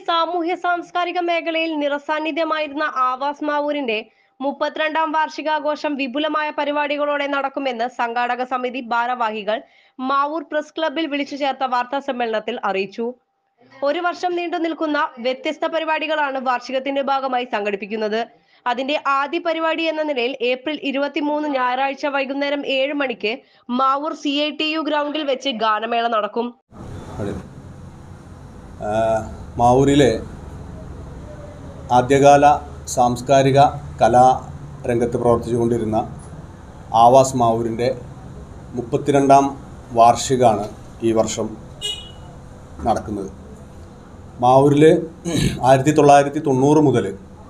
സാമൂഹ്യ സാംസ്കാരിക മേഖലയിൽ നിറസാന്നിധ്യമായിരുന്ന ആവാസ് മാവൂരിന്റെ മുപ്പത്തിരണ്ടാം വാർഷികാഘോഷം വിപുലമായ പരിപാടികളോടെ നടക്കുമെന്ന് സംഘാടക സമിതി ഭാരവാഹികൾ മാവൂർ പ്രസ് ക്ലബ്ബിൽ വിളിച്ചു ചേർത്ത വാർത്താ സമ്മേളനത്തിൽ അറിയിച്ചു ഒരു വർഷം നീണ്ടു നിൽക്കുന്ന വ്യത്യസ്ത പരിപാടികളാണ് വാർഷികത്തിന്റെ ഭാഗമായി സംഘടിപ്പിക്കുന്നത് അതിന്റെ ആദ്യ പരിപാടി എന്ന നിലയിൽ ഏപ്രിൽ ഇരുപത്തിമൂന്ന് ഞായറാഴ്ച വൈകുന്നേരം ഏഴ് മണിക്ക് Mavoor C I T U ഗ്രൗണ്ടിൽ വെച്ച് ഗാനമേള നടക്കും അതെ ആ, മാവൂരിലെ ആദ്യകാല സാംസ്കാരിക കലാ രംഗത്ത് പ്രവർത്തിച്ചുകൊണ്ടിരുന്ന ആവാസ് മാവൂരിൻ്റെ മുപ്പത്തിരണ്ടാം വാർഷികമാണ് ഈ വർഷം നടക്കുന്നത് മാവൂരിൽ ആയിരത്തി തൊള്ളായിരത്തി തൊണ്ണൂറ് മുതൽ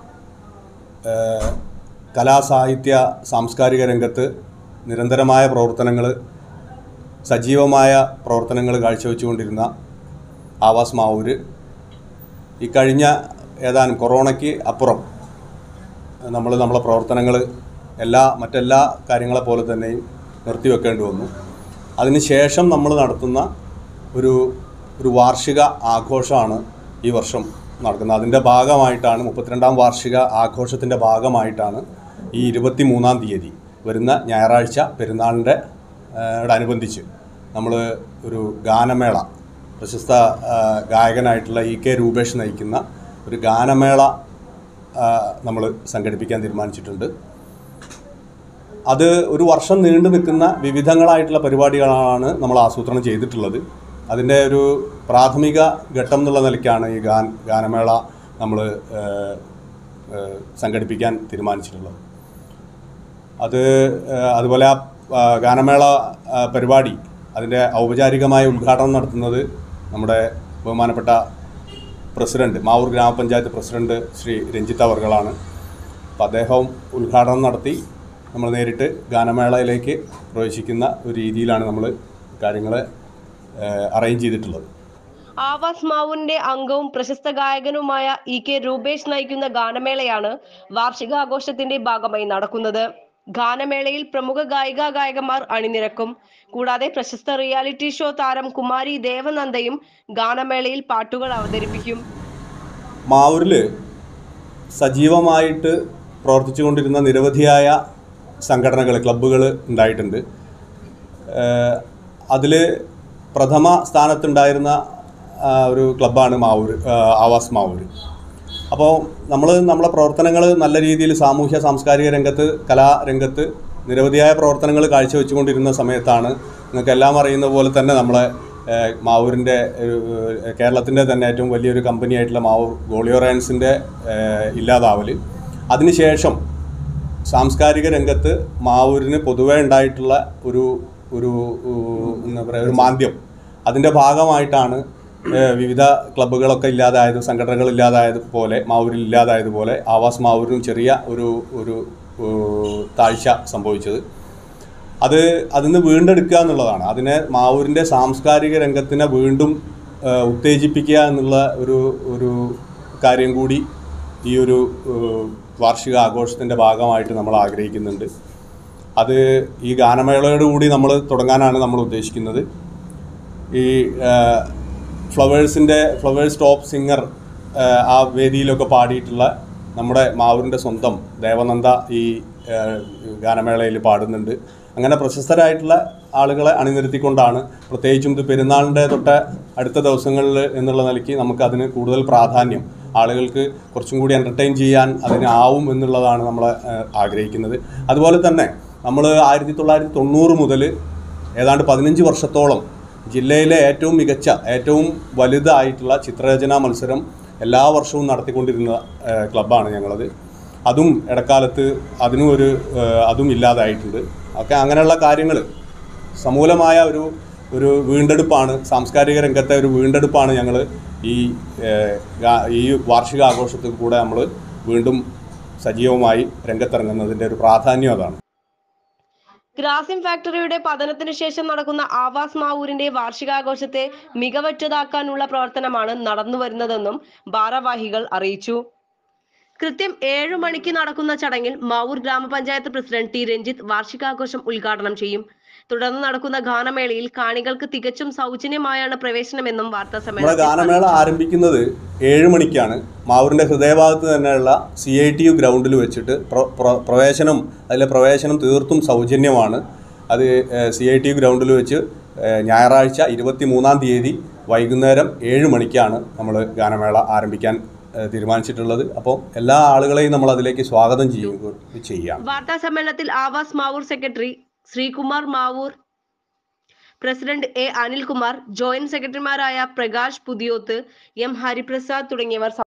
കലാസാഹിത്യ സാംസ്കാരിക രംഗത്ത് നിരന്തരമായ പ്രവർത്തനങ്ങൾ സജീവമായ പ്രവർത്തനങ്ങൾ കാഴ്ചവെച്ചുകൊണ്ടിരുന്ന ആവാസ് മാവൂര് ഈ കഴിഞ്ഞ ഏതാനും കൊറോണയ്ക്ക് അപ്പുറം നമ്മൾ നമ്മളെ പ്രവർത്തനങ്ങൾ എല്ലാ മറ്റെല്ലാ കാര്യങ്ങളെ പോലെ തന്നെയും നിർത്തിവെക്കേണ്ടി വന്നു അതിനുശേഷം നമ്മൾ നടത്തുന്ന ഒരു ഒരു വാർഷിക ആഘോഷമാണ് ഈ വർഷം നടക്കുന്നത് അതിൻ്റെ ഭാഗമായിട്ടാണ് മുപ്പത്തിരണ്ടാം വാർഷിക ആഘോഷത്തിൻ്റെ ഭാഗമായിട്ടാണ് ഈ ഇരുപത്തി മൂന്നാം തീയതി വരുന്ന ഞായറാഴ്ച പെരുന്നാളിൻ്റെ അനുബന്ധിച്ച് നമ്മൾ ഒരു ഗാനമേള പ്രശസ്ത ആ, ഗായകനായിട്ടുള്ള ഇ കെ രൂപേഷ് നയിക്കുന്ന ഒരു ഗാനമേള നമ്മൾ സംഘടിപ്പിക്കാൻ തീരുമാനിച്ചിട്ടുണ്ട് അത് ഒരു വർഷം നീണ്ടു നിൽക്കുന്ന വിവിധങ്ങളായിട്ടുള്ള പരിപാടികളാണ് നമ്മൾ ആസൂത്രണം ചെയ്തിട്ടുള്ളത് അതിൻ്റെ ഒരു പ്രാഥമിക ഘട്ടം എന്നുള്ള നിലയ്ക്കാണ് ഈ ഗാൻ ഗാനമേള നമ്മൾ സംഘടിപ്പിക്കാൻ തീരുമാനിച്ചിട്ടുള്ളത് അത് ഏഹ്, അതുപോലെ ആ ആ, ഗാനമേള ആ, പരിപാടി അതിൻ്റെ ഔപചാരികമായ ഉദ്ഘാടനം നടത്തുന്നത് നമ്മുടെ ബഹുമാനപ്പെട്ട പ്രസിഡന്റ് മാവൂർ ഗ്രാമപഞ്ചായത്ത് പ്രസിഡന്റ് ശ്രീ രഞ്ജിത്ത് അവർകളാണ് അപ്പോൾ അദ്ദേഹം ഉദ്ഘാടനം നടത്തി നമ്മൾ നേരിട്ട് ഗാനമേളയിലേക്ക് പ്രവേശിക്കുന്ന ഒരു രീതിയിലാണ് നമ്മൾ കാര്യങ്ങൾ അറേഞ്ച് ചെയ്തിട്ടുള്ളത് ആവാസ് മാവൂരിന്റെ അംഗവും പ്രശസ്ത ഗായകനുമായ ഇ കെ രൂപേഷ് നയിക്കുന്ന ഗാനമേളയാണ് വാർഷികാഘോഷത്തിന്റെ ഭാഗമായി നടക്കുന്നത് ഗാനമേളയിൽ പ്രമുഖ ഗായിക ഗായകന്മാർ അണിനിരക്കും കൂടാതെ പ്രശസ്ത റിയാലിറ്റി ഷോ താരം കുമാരി ദേവനന്ദയും ഗാനമേളയിൽ പാട്ടുകൾ അവതരിപ്പിക്കും മാവൂരിൽ സജീവമായിട്ട് പ്രവർത്തിച്ചുകൊണ്ടിരുന്ന നിരവധിയായ സംഘടനകൾ ക്ലബ്ബുകൾ ഉണ്ടായിട്ടുണ്ട് അതിൽ പ്രഥമ സ്ഥാനത്തുണ്ടായിരുന്ന ആ, ഒരു ക്ലബ്ബാണ് മാവൂർ ആ, ആവാസ് മാവൂർ അപ്പോൾ നമ്മൾ നമ്മളെ പ്രവർത്തനങ്ങൾ നല്ല രീതിയിൽ സാമൂഹ്യ സാംസ്കാരിക രംഗത്ത് കലാരംഗത്ത് നിരവധിയായ പ്രവർത്തനങ്ങൾ കാഴ്ചവെച്ചുകൊണ്ടിരുന്ന സമയത്താണ് നിങ്ങൾക്ക് എല്ലാം അറിയുന്ന പോലെ തന്നെ നമ്മളെ ഏഹ്, മാവൂരിൻ്റെ കേരളത്തിൻ്റെ തന്നെ ഏറ്റവും വലിയൊരു കമ്പനിയായിട്ടുള്ള മാവൂർ ഗോളിയോറയൻസിൻ്റെ ഇല്ലാതാവൽ അതിനുശേഷം സാംസ്കാരിക രംഗത്ത് മാവൂരിന് പൊതുവേ ഉണ്ടായിട്ടുള്ള ഒരു ഒരു ഉ- എന്താ പറയുക ഒരു മാന്ദ്യം അതിൻ്റെ ഭാഗമായിട്ടാണ് ഏഹ്, വിവിധ ക്ലബ്ബുകളൊക്കെ ഇല്ലാതായത് സംഘടനകൾ ഇല്ലാതായത് പോലെ മാവൂരിൽ ഇല്ലാതായതുപോലെ ആവാസ് മാവൂരിനും ചെറിയ ഒരു ഒരു ഏഹ്, താഴ്ച സംഭവിച്ചത് അത് അതിന്ന് വീണ്ടെടുക്കുക എന്നുള്ളതാണ് അതിനെ മാവൂരിൻ്റെ സാംസ്കാരിക രംഗത്തിനെ വീണ്ടും ഏഹ്, ഉത്തേജിപ്പിക്കുക എന്നുള്ള ഒരു ഒരു കാര്യം കൂടി ഈ ഒരു ഏഹ്, വാർഷിക ആഘോഷത്തിൻ്റെ ഭാഗമായിട്ട് നമ്മൾ ആഗ്രഹിക്കുന്നുണ്ട് അത് ഈ ഗാനമേളയോട് കൂടി നമ്മൾ തുടങ്ങാനാണ് നമ്മൾ ഉദ്ദേശിക്കുന്നത് ഈ ഫ്ലവേഴ്സിൻ്റെ ഫ്ലവേഴ്സ് ടോപ്പ് സിംഗർ ആ വേദിയിലൊക്കെ പാടിയിട്ടുള്ള നമ്മുടെ മാവൂരിൻ്റെ സ്വന്തം ദേവനന്ദ ഈ ആ, ഗാനമേളയിൽ പാടുന്നുണ്ട് അങ്ങനെ പ്രശസ്തരായിട്ടുള്ള ആളുകളെ അണിനിരത്തിക്കൊണ്ടാണ് പ്രത്യേകിച്ചും ഇത് പെരുന്നാളിൻ്റെ തൊട്ട് അടുത്ത ദിവസങ്ങളിൽ എന്നുള്ള നിലയ്ക്ക് നമുക്ക് അതിന് കൂടുതൽ പ്രാധാന്യം ആളുകൾക്ക് കുറച്ചും കൂടി എൻ്റർടൈൻ ചെയ്യാൻ അതിനാവും എന്നുള്ളതാണ് നമ്മൾ ആഗ്രഹിക്കുന്നത് അതുപോലെ തന്നെ നമ്മൾ ആയിരത്തി തൊള്ളായിരത്തി തൊണ്ണൂറ് മുതൽ ഏതാണ്ട് പതിനഞ്ച് വർഷത്തോളം ജില്ലയിലെ ഏറ്റവും മികച്ച ഏറ്റവും വലുതായിട്ടുള്ള ചിത്രരചനാ മത്സരം എല്ലാ വർഷവും നടത്തിക്കൊണ്ടിരുന്ന ഏഹ്, ക്ലബ്ബാണ് ഞങ്ങളത് അതും ഇടക്കാലത്ത് അതിനും ഒരു ഏഹ്, അതും ഇല്ലാതായിട്ടുണ്ട് ഒക്കെ അങ്ങനെയുള്ള കാര്യങ്ങൾ സമൂലമായ ഒരു ഒരു വീണ്ടെടുപ്പാണ് സാംസ്കാരിക രംഗത്തെ ഒരു വീണ്ടെടുപ്പാണ് ഞങ്ങൾ ഈ ഏഹ്, ഗാ- ഈ വാർഷിക ആഘോഷത്തിൽ കൂടെ നമ്മൾ വീണ്ടും സജീവമായി രംഗത്തിറങ്ങുന്നതിൻ്റെ ഒരു പ്രാധാന്യം അതാണ് ഗ്രാസിം ഫാക്ടറിയുടെ പതനത്തിന് ശേഷം നടക്കുന്ന ആവാസ് മാവൂരിന്റെ വാർഷികാഘോഷത്തെ മികവറ്റതാക്കാനുള്ള പ്രവർത്തനമാണ് നടന്നു വരുന്നതെന്നും ഭാരവാഹികൾ അറിയിച്ചു കൃത്യം ഏഴു മണിക്ക് നടക്കുന്ന ചടങ്ങിൽ മാവൂർ ഗ്രാമപഞ്ചായത്ത് പ്രസിഡന്റ് ടി രഞ്ജിത്ത് വാർഷികാഘോഷം ഉദ്ഘാടനം ചെയ്യും തുടർന്ന് നടക്കുന്ന ഗാനമേളയിൽ കാണികൾക്ക് തികച്ചും സൗജന്യമായാണ് പ്രവേശനമെന്നും വാർത്താ നമ്മുടെ സമ്മേളനത്തിൽ ഗാനമേള ആരംഭിക്കുന്നത് ഏഴ് മണിക്കാണ് മാവൂരിൻ്റെ ഹൃദയഭാഗത്ത് തന്നെയുള്ള സി ഐ ടി യു ഗ്രൗണ്ടിൽ വെച്ചിട്ട് പ്ര- പ്ര- പ്രവേശനം അതിലെ പ്രവേശനം തീർത്തും സൗജന്യമാണ് അത് സി ഐ ടി യു ഗ്രൗണ്ടിൽ വെച്ച് ഏഹ്, ഞായറാഴ്ച ഇരുപത്തി മൂന്നാം തീയതി വൈകുന്നേരം ഏഴ് മണിക്കാണ് നമ്മൾ ഗാനമേള ആരംഭിക്കാൻ ഏഹ്, തീരുമാനിച്ചിട്ടുള്ളത് അപ്പോൾ എല്ലാ ആളുകളെയും നമ്മൾ അതിലേക്ക് സ്വാഗതം ചെയ്യുക ചെയ്യാം വാർത്താ സമ്മേളനത്തിൽ Aavaas Mavoor secretary Sreekumar Mavoor president A Anilkumar joint സെക്രട്ടറിമാരായ പ്രകാശ് പുതിയോത്ത് എം ഹരിപ്രസാദ് തുടങ്ങിയവർ